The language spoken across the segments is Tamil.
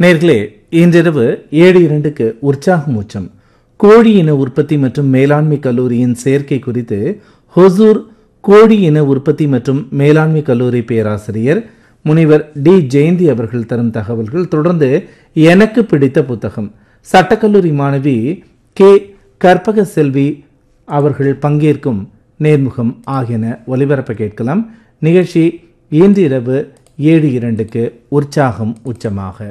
நேர்களே இன்றிரவு ஏழு இரண்டுக்கு உற்சாகம் உச்சம் கோழி இன உற்பத்தி மற்றும் மேலாண்மை கல்லூரியின் சேர்க்கை குறித்து ஹொசூர் கோழி இன உற்பத்தி மற்றும் மேலாண்மை கல்லூரி பேராசிரியர் முனைவர் டி ஜெயந்தி அவர்கள் தரும் தகவல்கள் தொடர்ந்து எனக்கு பிடித்த புத்தகம் சட்டக்கல்லூரி மாணவி கே கற்பக செல்வி அவர்கள் பங்கேற்கும் நேர்முகம் ஆகியன ஒலிபரப்ப கேட்கலாம் நிகழ்ச்சி இன்று இரவு ஏழு இரண்டுக்கு உற்சாகம் உச்சமாக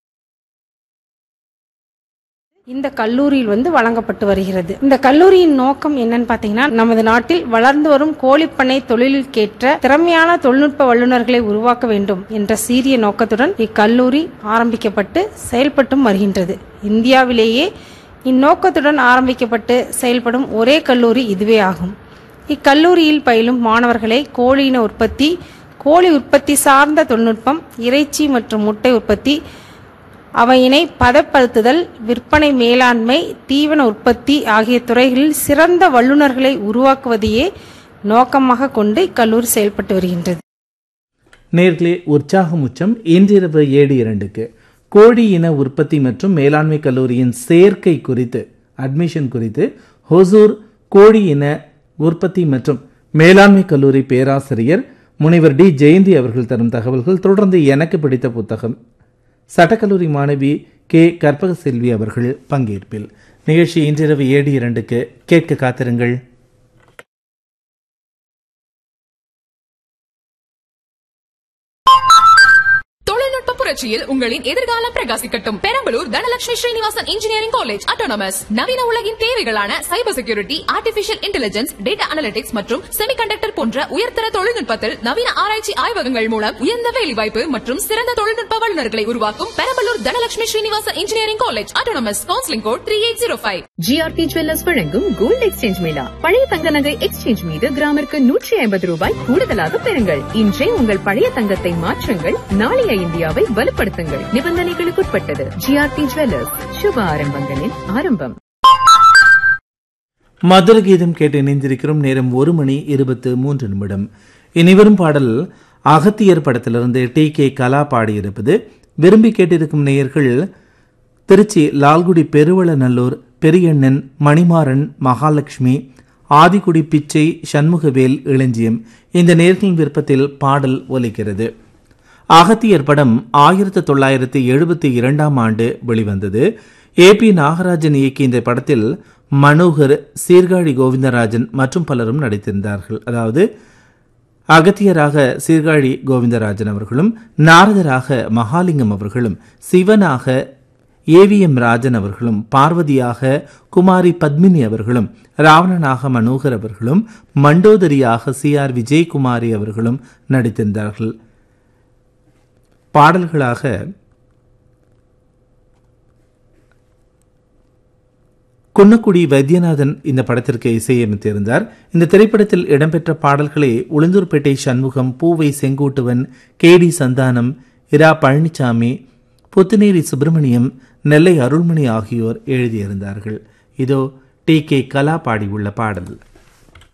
இந்த கல்லூரியில் வந்து வழங்கப்பட்டு வருகிறது இந்த கல்லூரியின் நோக்கம் என்னன்னு பாத்தீங்கன்னா நமது நாட்டில் வளர்ந்து வரும் கோழிப்பண்ணை தொழிலுக்கேற்ற திறமையான தொழில்நுட்ப வல்லுநர்களை உருவாக்க வேண்டும் என்ற சீரிய நோக்கத்துடன் இக்கல்லூரி ஆரம்பிக்கப்பட்டு செயல்பட்டும் வருகின்றது இந்தியாவிலேயே இந்நோக்கத்துடன் ஆரம்பிக்கப்பட்டு செயல்படும் ஒரே கல்லூரி இதுவே ஆகும் இக்கல்லூரியில் பயிலும் மாணவர்களை கோழியின உற்பத்தி கோழி உற்பத்தி சார்ந்த தொழில்நுட்பம் இறைச்சி மற்றும் முட்டை உற்பத்தி அவையினை பதப்படுத்துதல் விற்பனை மேலாண்மை தீவன உற்பத்தி ஆகிய துறைகளில் சிறந்த வல்லுநர்களை உருவாக்குவதையே நோக்கமாக கொண்டு இக்கல்லூரி செயல்பட்டு வருகின்றது நேர்களே உற்சாகம் உச்சம் இன்றிரவு ஏழு இரண்டுக்கு கோழி இன உற்பத்தி மற்றும் மேலாண்மை கல்லூரியின் சேர்க்கை குறித்து அட்மிஷன் குறித்து ஹொசூர் கோழி இன உற்பத்தி மற்றும் மேலாண்மை கல்லூரி பேராசிரியர் முனைவர் டி ஜெயந்தி அவர்கள் தரும் தகவல்கள் தொடர்ந்து எனக்கு பிடித்த புத்தகம் சட்டக்கல்லூரி மாணவி கே கற்பக செல்வி அவர்கள் பங்கேற்பில் நிகழ்ச்சி இன்றிரவு ஏழு இரண்டுக்கு கேட்க காத்திருங்கள் தொழில்நுட்ப புரட்சியில் உங்களின் எதிர்காலம் பிரகாசிக்கட்டும் Perambalur Dhanalakshmi Srinivasan engineering college autonomous நவீன உலகின் தேவைகளான cyber security artificial intelligence data analytics மற்றும் செமிகண்டக்டர் போன்ற உயர்தர தொழில்நுட்பத்தில் நவீன ஆராய்ச்சி ஆய்வகங்கள் மூலம் உயர்ந்த வேலைவாய்ப்பு மற்றும் சிறந்த தொழில்நுட்ப வல்லுநர்களை உருவாக்கும் Perambalur Dhanalakshmi Srinivasan engineering college autonomous counselling code three eight zero five GRT Jewellers வழங்கும் கோல்டு எக்ஸ்சேஞ்ச் மேளா பழைய தங்க நகை எக்ஸ்சேஞ்ச் மீது கிராமிற்கு நூற்றி ஐம்பது ரூபாய் கூடுதலாக பெறுங்கள் இன்றே உங்கள் பழைய தங்கத்தை மாற்றுங்கள் நாளைய இந்தியாவை வலுப்படுத்துங்கள் நிபந்தனைகளுக்குட்பட்டது ஜிஆர்டி ஜுவல்லர்ஸ் சுப ஆரம்பங்களின் ஆரம்பம் மதுர கீதம் கேட்டு இணைந்திருக்கிறோம் நேரம் ஒரு மணி இருபத்து மூன்று நிமிடம் இனிவரும் பாடல் அகத்தியர் படத்திலிருந்து டி கே கலா பாடியிருப்பது விரும்பி கேட்டிருக்கும் நேயர்கள் திருச்சி லால்குடி பெருவளநல்லூர் பெரியண்ணன் மணிமாறன் மகாலட்சுமி ஆதிக்குடி பிச்சை சண்முகவேல் இளஞ்சியம் இந்த நேர்களின் விருப்பத்தில் பாடல் ஒலிக்கிறது அகத்தியர் படம் ஆயிரத்தி தொள்ளாயிரத்தி எழுபத்தி இரண்டாம் ஆண்டு வெளிவந்தது ஏ பி நாகராஜன் இயக்கிய இந்த படத்தில் மனோகர் சீர்காழி கோவிந்தராஜன் மற்றும் பலரும் நடித்திருந்தார்கள் அதாவது அகத்தியராக சீர்காழி கோவிந்தராஜன் அவர்களும் நாரதராக மகாலிங்கம் அவர்களும் சிவனாக ஏவிஎம் ராஜன் அவர்களும் பார்வதியாக குமாரி பத்மினி அவர்களும் ராவணனாக மனோகர் அவர்களும் மண்டோதரியாக சி ஆர் விஜயகுமாரி அவர்களும் நடித்திருந்தார்கள் பாடல்களாக குன்னக்குடி வைத்தியநாதன் இந்த படத்திற்கு இசையமைத்திருந்தார் இந்த திரைப்படத்தில் இடம்பெற்ற பாடல்களை உளுந்தூர்பேட்டை சண்முகம் பூவை செங்கோட்டுவன் கே டி சந்தானம் இரா பழனிசாமி புத்துநேரி சுப்பிரமணியம் நெல்லை அருள்மணி ஆகியோர் எழுதியிருந்தார்கள் இதோ டி கே கலா பாடியுள்ள பாடல்